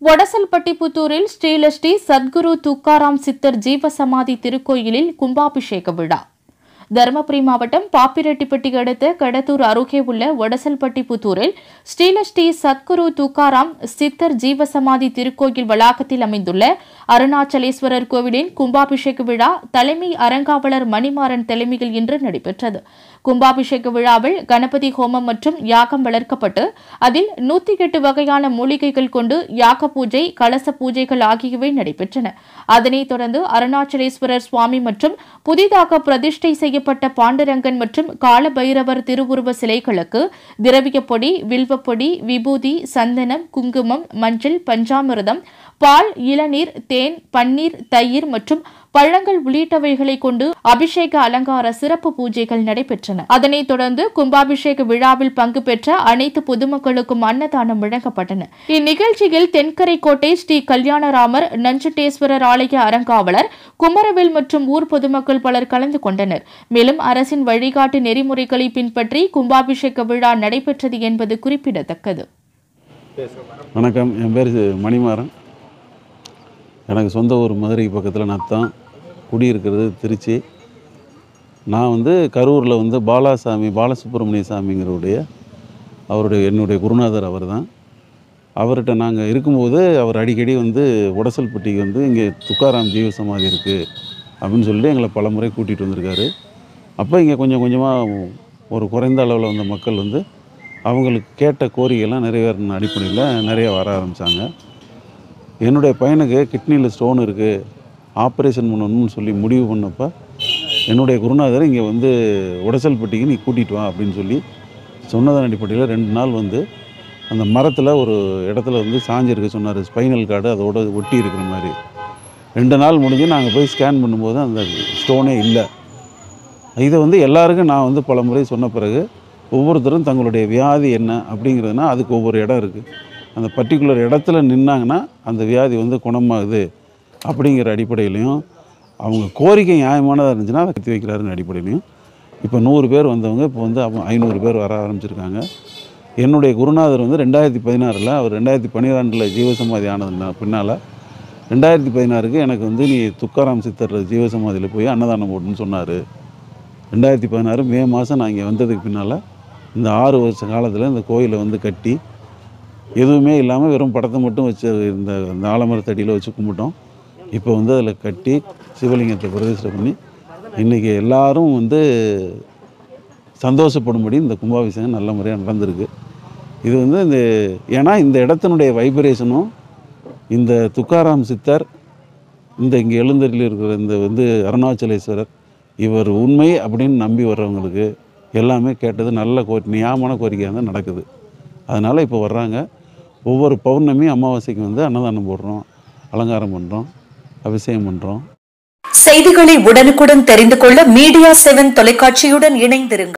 வடசல்பட்டிபுத்தூரில் ஸ்ரீலஸ்ரீ சத்குரு துக்காராம் சித்தர் ஜீவசமாதி திருக்கோயிலில் கும்பாபிஷேக விழா தருமபுரி மாவட்டம் பாப்பிரெட்டிப்பட்டி அடுத்த கடத்தூர் அருகே உள்ள வடசல்பட்டிபுத்தூரில் ஸ்ரீலஸ்ரீ சத்குரு துக்காராம் சித்தர் ஜீவசமாதி திருக்கோயில் வளாகத்தில் அமைந்துள்ள அருணாச்சலேஸ்வரர் கோவிலின் கும்பாபிஷேக விழா தலைமை அறங்காவலர் மணிமாறன் தலைமையில் இன்று நடைபெற்றது கும்பாபிஷேக விழாவில் கணபதி ஹோமம் மற்றும் யாகம் வளர்க்கப்பட்டு அதில் நூத்தி எட்டு வகையான மூலிகைகள் கொண்டு யாக பூஜை கலச பூஜைகள் ஆகியவை நடைபெற்றன அதனைத் தொடர்ந்து அருணாச்சலேஸ்வரர் சுவாமி மற்றும் புதிதாக பிரதிஷ்டை செய்யப்பட்ட பாண்டுரங்கன் மற்றும் காலபைரவர் திருவுருவ சிலைகளுக்கு திரவியப்பொடி வில்வப்பொடி விபூதி சந்தனம் குங்குமம் மஞ்சள் பஞ்சாமிர்தம் பால் இளநீர் தேன் பன்னீர் தயிர் மற்றும் பழங்கள் உள்ளிட்டவைகளை கொண்டு அபிஷேக அலங்கார சிறப்பு பூஜைகள் நடைபெற்றன அதனைத் தொடர்ந்து கும்பாபிஷேக விழாவில் பங்கு பெற்ற அனைத்து பொதுமக்களுக்கும் அன்னதானம் வழங்கப்பட்டன இந்நிகழ்ச்சியில் தென்கரை கோட்டை ஸ்ரீ கல்யாணராமர் நஞ்சுட்டேஸ்வரர் ஆலய அறங்காவலர் குமரவேல் மற்றும் ஊர் பொதுமக்கள் பலர் கலந்து கொண்டனர் மேலும் அரசின் வழிகாட்டு நெறிமுறைகளை பின்பற்றி கும்பாபிஷேக விழா நடைபெற்றது என்பது குறிப்பிடத்தக்கது வணக்கம் என் பேர் மணிமாறன் எனக்கு சொந்த ஊர் மதுரை பக்கத்தில் நத்தம் குடியிருக்கிறது திருச்சி நான் வந்து கரூரில் வந்து பாலாசாமி பாலசுப்ரமணிய சாமிங்கிறவுடைய அவருடைய என்னுடைய குருநாதர் அவர் தான் அவர்கிட்ட நாங்கள் இருக்கும்போது அவர் அடிக்கடி வந்து உடசல்பட்டிக்கு வந்து இங்கே துக்காராம் ஜீவ சமாதி இருக்குது அப்படின்னு சொல்லிட்டு எங்களை பல முறை கூட்டிகிட்டு வந்திருக்காரு அப்போ இங்கே கொஞ்சம் கொஞ்சமாக ஒரு குறைந்த அளவில் வந்த மக்கள் வந்து அவங்களுக்கு கேட்ட கோரிக்கைலாம் நிறைவேறின அடிப்படையில் நிறைய வர ஆரம்பித்தாங்க என்னுடைய பையனுக்கு கிட்னியில் ஸ்டோன் இருக்குது ஆப்ரேஷன் பண்ணணும்னு சொல்லி முடிவு பண்ணப்போ என்னுடைய குருநாதர் இங்கே வந்து உடசல்பட்டிக்கு நீ கூட்டிகிட்டு வா அப்படின்னு சொல்லி சொன்னதன் அடிப்படையில் ரெண்டு நாள் வந்து அந்த மரத்தில் ஒரு இடத்துல வந்து சாஞ்சிருக்க சொன்னார் ஸ்பைனல் கார்டு அதோட ஒட்டி இருக்கிற மாதிரி ரெண்டு நாள் முடிஞ்சு நாங்கள் போய் ஸ்கேன் பண்ணும்போது அந்த ஸ்டோனே இல்லை இதை வந்து எல்லாருக்கும் நான் வந்து பல முறை சொன்ன பிறகு ஒவ்வொருத்தரும் தங்களுடைய வியாதி என்ன அப்படிங்கிறதுனா அதுக்கு ஒவ்வொரு இடம் இருக்குது அந்த பர்டிகுலர் இடத்துல நின்னாங்கன்னா அந்த வியாதி வந்து குணமாகுது அப்படிங்கிற அடிப்படையிலையும் அவங்க கோரிக்கை நியாயமானதாக இருந்துச்சுன்னா அதை கத்தி வைக்கிறாருன்னு அடிப்படையிலையும் இப்போ நூறு பேர் வந்தவங்க இப்போ வந்து அவங்க ஐநூறு பேர் வர ஆரம்பிச்சிருக்காங்க என்னுடைய குருநாதர் வந்து ரெண்டாயிரத்தி பதினாறில் அவர் ரெண்டாயிரத்தி பன்னிரெண்டில் ஜீவசமாதி ஆனது பின்னால் ரெண்டாயிரத்தி பதினாறுக்கு எனக்கு வந்து நீ துக்காராம் சித்தர் ஜீவசமாதியில் போய் அன்னதானம் போட்டுன்னு சொன்னார் ரெண்டாயிரத்தி பதினாறு மே மாதம் நான் இங்கே வந்ததுக்கு பின்னால் இந்த ஆறு வருஷ காலத்தில் இந்த கோயிலை வந்து கட்டி எதுவுமே இல்லாமல் வெறும் படத்தை மட்டும் வச்சு இந்த இந்த ஆலமரத்தடியில் வச்சு கும்பிட்டோம் இப்போ வந்து அதில் கட்டி சிவலிங்கத்தை பிரதிஷ்டை பண்ணி இன்றைக்கி எல்லாரும் வந்து சந்தோஷப்படும்படி இந்த கும்பாபிஷேகம் நல்ல முறையாக நடந்திருக்கு இது வந்து இந்த ஏன்னா இந்த இடத்தினுடைய வைப்ரேஷனும் இந்த துக்காராம் சித்தர் இந்த இங்கே எழுந்தரில் இருக்கிற இந்த வந்து அருணாச்சலேஸ்வரர் இவர் உண்மை அப்படின்னு நம்பி வர்றவங்களுக்கு எல்லாமே கேட்டது நல்ல கோ நியாயமான கோரிக்கையாக தான் நடக்குது அதனால் இப்போ வர்றாங்க ஒவ்வொரு பௌர்ணமி அமாவாசைக்கு வந்து அன்னதானம் போடுறோம் அலங்காரம் பண்ணுறோம் அபிஷேகம் பண்ணுறோம் செய்திகளை உடனுக்குடன் தெரிந்து கொள்ள மீடியா செவன் தொலைக்காட்சியுடன் இணைந்திருங்கள்